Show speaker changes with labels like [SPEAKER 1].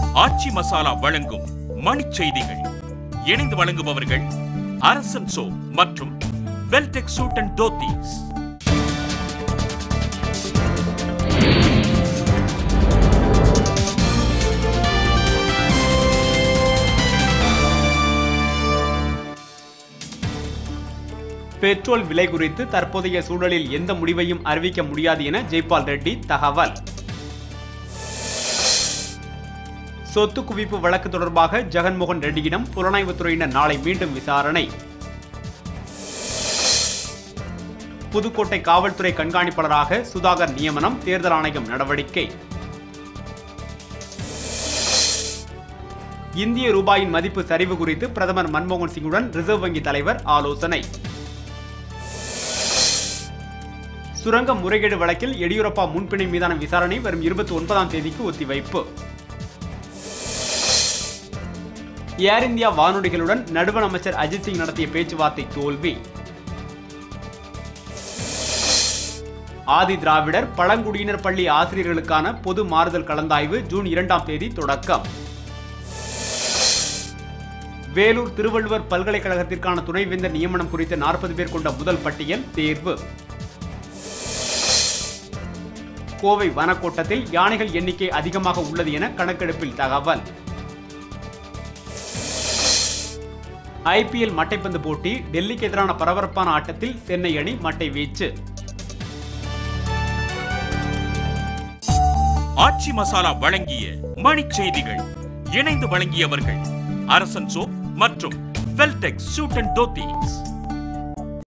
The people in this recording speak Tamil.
[SPEAKER 1] ஆச்சி மசாலா வழங்கும் மணிச் செய்திகள் இணைந்து வழங்குபவர்கள் அரசன் சோ மற்றும் Veltech suit and dhotis
[SPEAKER 2] petrol விலை குறித்து தற்போதைய சூழலில் எந்த முடிவையும் அறிவிக்க முடியாது என ஜெய்பால் ரெட்டி தகவல் சொத்து குவிப்பு வழக்கு தொடர்பாக ஜெகன்மோகன் ரெட்டியிடம் புலனாய்வுத்துறையினர் நாளை மீண்டும் விசாரணை புதுக்கோட்டை காவல்துறை கண்காணிப்பாளராக சுதாகர் நியமனம் தேர்தல் ஆணையம் நடவடிக்கை இந்திய ரூபாயின் மதிப்பு சரிவு குறித்து பிரதமர் மன்மோகன் சிங்குடன் ரிசர்வ் வங்கி தலைவர் ஆலோசனை சுரங்க முறைகேடு வழக்கில் எடியூரப்பா முன்பிணை மீதான விசாரணை வரும் இருபத்தி ஒன்பதாம் தேதிக்கு ஒத்திவைப்பு ஏர் இந்தியா வானொலிகளுடன் நடுவண் அமைச்சர் அஜித் சிங் நடத்திய பேச்சுவார்த்தை தோல்வி ஆதி திராவிடர் பழங்குடியினர் பள்ளி ஆசிரியர்களுக்கான பொது மாறுதல் கலந்தாய்வு ஜூன் இரண்டாம் தேதி தொடக்கம் வேலூர் திருவள்ளுவர் பல்கலைக்கழகத்திற்கான துணைவேந்தர் நியமனம் குறித்த நாற்பது பேர் கொண்ட முதல் பட்டியல் தேர்வு கோவை வனக்கோட்டத்தில் யானைகள் எண்ணிக்கை அதிகமாக உள்ளது என கணக்கெடுப்பில் தகவல் ஐபிஎல் மட்டைப்பந்து போட்டி டெல்லிக்கு எதிரான பரபரப்பான ஆட்டத்தில் சென்னை அணி மட்டை வீச்சு
[SPEAKER 1] ஆச்சி மசாலா வழங்கிய மணிச் செய்திகள் இணைந்து வழங்கியவர்கள் அரசன் சோ மற்றும் வெல்டெக் சூட் அண்ட் தோத்தீஸ்